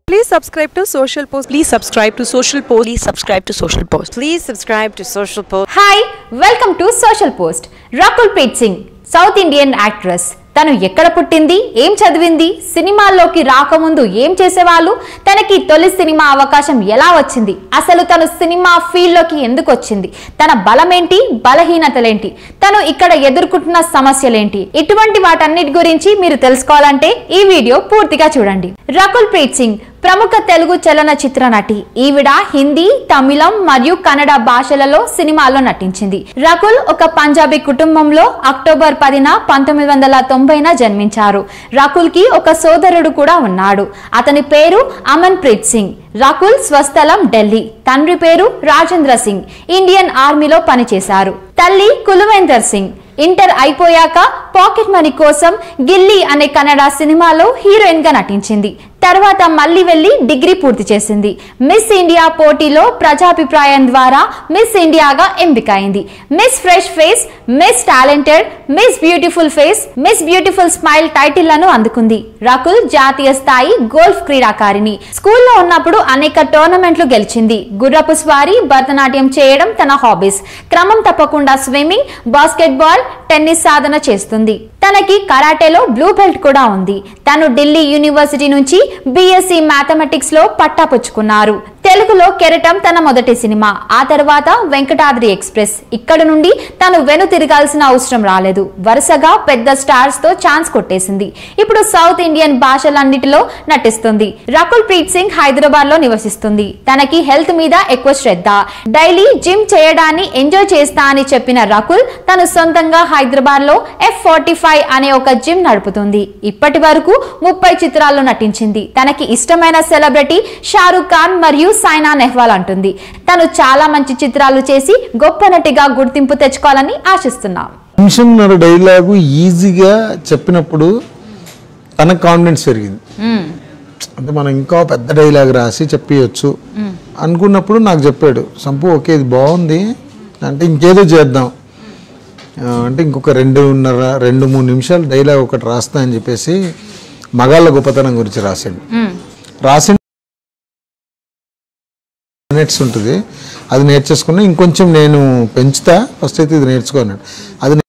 Please subscribe to Social Post. Please subscribe to Social Post. Please subscribe to Social Post. Please subscribe to Social Post. Hi welcome to Social Post Rakul Preet Singh south Indian actress తను ఎక్కడ పుట్టింది ఏం చదివింది సినిమాల్లోకి రాకముందు ఏం చేసేవాళ్ళు తనకి తొలి సినిమా అవకాశం ఎలా వచ్చింది అసలు తను సినిమా ఫీల్డ్లోకి ఎందుకు వచ్చింది తన బలమేంటి బలహీనతలేంటి తను ఇక్కడ ఎదుర్కొంటున్న సమస్యలేంటి ఇటువంటి వాటన్నిటి గురించి మీరు తెలుసుకోవాలంటే ఈ వీడియో పూర్తిగా చూడండి రకుల్ ప్రీత్ సింగ్ ప్రముఖ తెలుగు చలనచిత్ర నటి ఈవిడ హిందీ తమిళం మరియు కన్నడ భాషలలో సినిమాల్లో నటించింది రకుల్ ఒక పంజాబీ కుటుంబంలో అక్టోబర్ పదిన పంతొమ్మిది వందల తొంభైన జన్మించారు రకుల్ కి ఒక సోదరుడు కూడా ఉన్నాడు అతని పేరు అమన్ ప్రీత్ సింగ్ రకుల్ స్వస్థలం ఢిల్లీ తండ్రి పేరు రాజేంద్ర సింగ్ ఇండియన్ ఆర్మీలో పనిచేశారు తల్లి కుల్వేందర్ సింగ్ ఇంటర్ అయిపోయాక పాకెట్ మనీ కోసం గిల్లీ అనే కన్నడ సినిమాలో హీరోయిన్ గా నటించింది తర్వాత మళ్ళీ వెళ్లి డిగ్రీ పూర్తి చేసింది మిస్ ఇండియా పోటీలో ప్రజాభిప్రాయం ద్వారా మిస్ ఇండియాగా ఎంపికైంది miss fresh face miss talented miss beautiful face miss beautiful smile టైటిళ్లను అందుకుంది రకుల్ జాతీయ స్థాయి గోల్ఫ్ క్రీడాకారిణి స్కూల్లో ఉన్నప్పుడు అనేక టోర్నమెంట్లు గెలిచింది గుర్రపు స్వారీ భరతనాట్యం చేయడం తన హాబీస్ క్రమం తప్పకుండా స్విమ్మింగ్ బాస్కెట్బాల్ టెన్నిస్ సాధన చేస్తుంది తనకి కరాటేలో బ్లూ బెల్ట్ కూడా ఉంది తను ఢిల్లీ యూనివర్సిటీ నుంచి బీఎస్సీ మ్యాథమెటిక్స్ లో పట్టా పుచ్చుకున్నారు తెలుగులో కెరటం తన మొదటి సినిమా ఆ తర్వాత వెంకటాద్రి ఎక్స్ప్రెస్ ఇక్కడ నుండి తను వెను తిరగాల్సిన అవసరం రాలేదు వరుసగా పెద్ద స్టార్స్ తో ఛాన్స్ కొట్టేసింది ఇప్పుడు సౌత్ ఇండియన్ భాషలన్నిటిలో నటిస్తుంది రకుల్ ప్రీత్ సింగ్ హైదరాబాద్ లో నివసిస్తుంది తనకి హెల్త్ మీద ఎక్కువ శ్రద్ధ డైలీ జిమ్ చేయడాన్ని ఎంజాయ్ చేస్తా అని చెప్పిన రకుల్ తను సొంతంగా హైదరాబాద్ లో ఎఫ్ ఫార్టీ ఫైవ్ అనే ఒక జిమ్ నడుపుతుంది ఇప్పటి వరకు ముప్పై చిత్రాల్లో నటించింది తనకి ఇష్టమైన సెలబ్రిటీ షారుఖ్ ఖాన్ మరియు సైనా నెహ్వాల్ అంటుంది తను చాలా మంచి చిత్రాలు చేసి గొప్ప నటిగా గుర్తింపు తెచ్చుకోవాలని ఆశిస్తున్నాం నిమిషంన్నర డైలాగు ఈజీగా చెప్పినప్పుడు తనకు కాన్ఫిడెన్స్ పెరిగింది అంటే మనం ఇంకా పెద్ద డైలాగ్ రాసి చెప్పియచ్చు అనుకున్నప్పుడు నాకు చెప్పాడు సంపు ఓకే ఇది బాగుంది అంటే ఇంకేదో చేద్దాం ఆ, అంటే ఇంకొక రెండున్నర రెండు మూడు నిమిషాలు డైలాగ్ ఒకటి రాస్తా అని చెప్పేసి మగాళ్ళ గొప్పతనం గురించి రాశాడు రాసి మినిట్స్ ఉంటుంది అది నేర్చేసుకున్నా ఇంకొంచెం నేను పెంచుతా ఫస్ట్ అయితే ఇది నేర్చుకున్నాడు అది